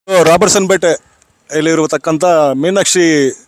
Robertson ಪೇಟೆಯಲ್ಲಿರತಕ್ಕಂಥ Meenakshi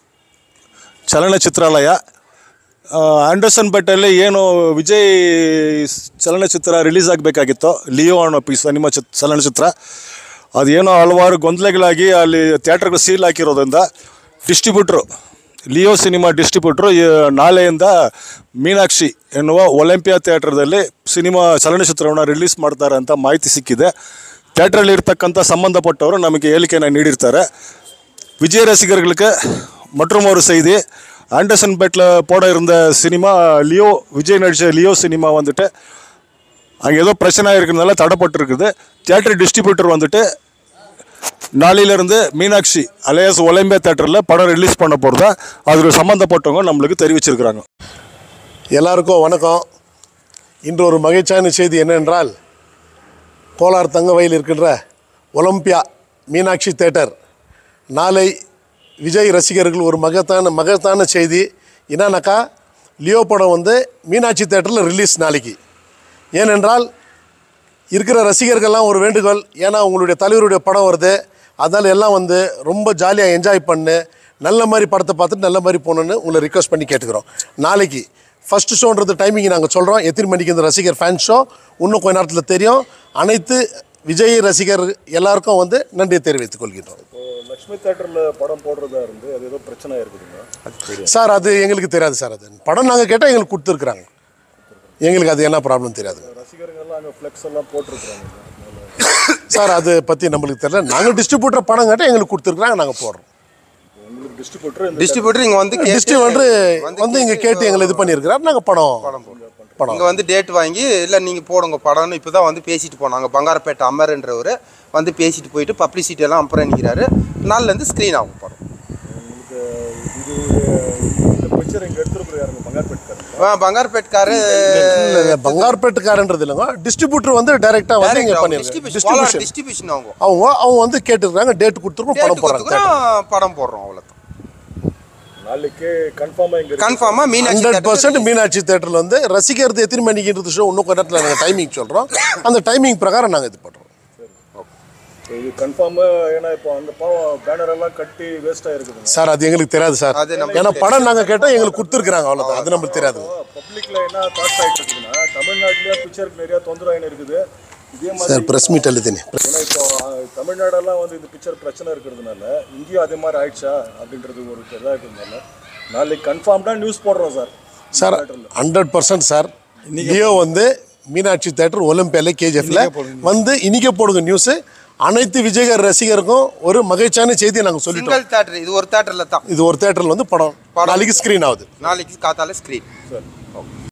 ಚಲನಚಿತ್ರಾಲಯ ಆ, Anderson ಪೇಟೆಯಲ್ಲಿ ಏನು ವಿಜಯ್ ಸ್- ಚಲನಚಿತ್ರ ರಿಲೀಸ್ ಆಗಬೇಕಾಗಿತ್ತು ಲಿಯೋ ಅನ್ನೋ ಪಿ ಸಿನಿಮಾ ಚಿತ್ ಚಲನಚಿತ್ರ ಅದೇನೋ ಹಲವಾರು ಗೊಂದಲಗಳಾಗಿ ಅಲ್ಲಿ ಥಿಯೇಟರ್ಗಳು ಸೀಲ್ ಹಾಕಿರೋದ್ರಿಂದ ಡಿಸ್ಟ್ರಿಬ್ಯೂಟ್ರು ಲಿಯೋ ಸಿನಿಮಾ ಡಿಸ್ಟ್ರಿಬ್ಯೂಟ್ರು ಈ ನಾಳೆಯಿಂದ ಮೀನಾಕ್ಷಿ ಎನ್ನುವ ಒಲಿಂಪಿಯಾ ಥಿಯೇಟ್ರದಲ್ಲಿ ಸಿನಿಮಾ ಚಲನಚಿತ್ರವನ್ನು ರಿಲೀಸ್ ಮಾಡ್ತಾರೆ ಅಂತ ಮಾಹಿತಿ ಸಿಕ್ಕಿದೆ ಥಿಯೇಟ್ರಲ್ಲಿ ಇರ್ತಕ್ಕಂಥ ಸಂಬಂಧಪಟ್ಟವರು ನಮಗೆ ಹೇಳಿಕೆಯನ್ನು ನೀಡಿರ್ತಾರೆ விஜய் ரசிகர்களுக்கு மற்றும் ஒரு செய்தி ஆண்டர்சன் பேட்டில் போட இருந்த சினிமா லியோ விஜய் நடித்த லியோ சினிமா வந்துட்டு அங்கே ஏதோ பிரச்சனை இருக்கிறதுனால தடைப்பட்டிருக்குது தியேட்டர் டிஸ்ட்ரிபியூட்டர் வந்துட்டு நாளையிலேருந்து மீனாட்சி அலையாஸ் ஒலிம்பியா தேட்டரில் படம் ரிலீஸ் பண்ண போகிறதா அதில் சம்மந்தப்பட்டவங்க நம்மளுக்கு தெரிவிச்சிருக்கிறாங்க எல்லாருக்கும் வணக்கம் இன்று ஒரு மகிழ்ச்சியான செய்தி என்னென்றால் கோலார் தங்கவயல் இருக்கின்ற ஒலிம்பியா மீனாட்சி தேட்டர் நாளை விஜய் ரசிகர்கள் ஒரு மகத்தான மகத்தான செய்தி என்னன்னாக்கா லியோ படம் வந்து மீனாட்சி தேட்டரில் ரிலீஸ் நாளைக்கு ஏனென்றால் இருக்கிற ரசிகர்கள்லாம் ஒரு வேண்டுகோள் ஏன்னா உங்களுடைய தலைவருடைய படம் வருது அதனால் எல்லாம் வந்து ரொம்ப ஜாலியாக என்ஜாய் பண்ணு நல்ல மாதிரி படத்தை பார்த்துட்டு நல்ல மாதிரி போகணுன்னு உங்களை ரிக்வஸ்ட் பண்ணி கேட்டுக்கிறோம் நாளைக்கு ஃபஸ்ட்டு ஷோன்றது டைமிங் நாங்கள் சொல்கிறோம் எத்தனை மணிக்கு இந்த ரசிகர் ஃபேன் ஷோ இன்னும் கொஞ்ச நேரத்தில் தெரியும் அனைத்து விஜய் ரசிகர் எல்லாருக்கும் வந்து நன்றியை தெரிவித்துக் கொள்கின்றோம் லக்ஷ்மி தேட்டரில் படம் போடுறதா இருந்து அது ஏதோ பிரச்சனை இருக்குதுங்க சார் அது எங்களுக்கு தெரியாது சார் அது படம் நாங்கள் கேட்டால் எங்களுக்கு கொடுத்துருக்குறாங்க எங்களுக்கு அது என்ன ப்ராப்ளம் தெரியாது ரசிகர்கள்லாம் அங்கே ஃப்ளெக்ஸ் எல்லாம் போட்டிருக்கிறாங்க சார் அதை பற்றி நம்மளுக்கு தெரியல நாங்கள் டிஸ்ட்ரிபியூட்டர் படம் கேட்டால் எங்களுக்கு கொடுத்துருக்குறாங்க நாங்கள் போடுறோம் உங்களுக்கு டிஸ்ட்ரிபியூட்டர் டிஸ்ட்ரிபியூட்டர் இங்க வந்து கேட்டு- டிஸ்ட்ரிக் வந்து வந்து இங்கே கேட்டு எங்களை இது பண்ணியிருக்கிறார் நாங்கள் படம் படம் இங்க வந்து டேட் வாங்கி இல்ல நீங்க போடுங்க படம்னு இப்பதான் வந்து பேசிட்டு போனாங்க பங்காரப்பேட்டை அமர்ன்றவர் வந்து பேசிட்டு போயிட்டு பப்ளிசிட்டி எல்லாம் அப்புறம் நிற்கிறாரு நாள்ல இருந்து ஸ்க்ரீன் ஆகும் படம் இது இந்த பிக்சர் இங்கே எடுத்துகிட்டு யாருங்க பங்கார்பேட்கார் ஆ, பங்காரப்பேட்காரு இல்லை இல்லை பங்கார்பேட்டுக்காரன்றது இல்லைங்க டிஸ்ட்ரிபியூட்டர் வந்து டைரெக்டாக வந்து இங்கே பண்ணியிருக்காங்க டிஸ்ட்ரிபியூஷன் டிஸ்ட்ரிபியூஷன் டிஸ்ட்ரிபியூஷன் அவங்க அவங்க அவங்க வந்து கேட்டுருக்காங்க டேட் கொடுத்துருக்கோம் Date படம் போடுறாங்க கொடுத்துக்கிறோம், படம் போடுறோம் அவ்வளவுதான் நாளைக்கு கன்ஃபார்மாக இங்கே கன்ஃபார்மா Meenakshi hundred theatre percent Meenakshi தேட்டரில் வந்து ரசிக்கிறது எத்தனை மணிக்குன்றது ஷோ இன்னும் கொஞ்ச நேரத்தில் நாங்கள் டைமிங் சொல்கிறோம் அந்த டைமிங் பிரகாரம் நாங்கள் இது பண்ணுறோம் இது கன்ஃபார்மாக ஏன்னா இப்போ அந்த பாவம் பேனர் எல்லாம் கட்டி வேஸ்ட்டாக இருக்குதுங்க சார் அது எங்களுக்கு தெரியாது சார் அது நமக்கு ஏன்னா படம் நாங்கள் கேட்டால் எங்களுக்கு கொடுத்துருக்குறாங்க அவ்வளோதான் அது நம்மளுக்கு தெரியாது பப்ளிக்ல என்ன தாட்ஸ் ஆகிட்டு இருக்குதுன்னா தமிழ்நாட்டிலேயே பிக்சருக்கு நிறைய தொந்தரவு இருக்குது இதே மாதிரி சார் ப்ரெஸ் மீட் எழுதினேன் ஏன்னா இப்போ அஹ், தமிழ்நாடெல்லாம் வந்து இந்த பிக்சர் பிரச்சனை இருக்கிறதுனால இங்கேயும் அதே மாதிரி ஆயிடுச்சா அப்படின்றது ஒரு இதாக இருக்கிறதுனால நாளைக்கு கன்ஃபார்ம்டாக நியூஸ் போடுறோம் sir sir hundred percent sir Leo வந்து மீனாட்சி தேட்டர் ஒலிம்பியால கேஜிஎஃப்ல வந்து இன்னைக்கு போடுங்க நியூஸ் அனைத்து விஜயகர் ரசிகருக்கும் ஒரு மகிழ்ச்சியான செய்தியை நாங்கள் சொல்லிட்டோம் சிங்கிள் தேட்டர் இது ஒரு தேட்டர்ல தான் இது ஒரு தேட்டரில் வந்து படம் நாளைக்கு ஸ்க்ரீன் ஆகுது நாளைக்கு காத்தால ஸ்க்ரீன்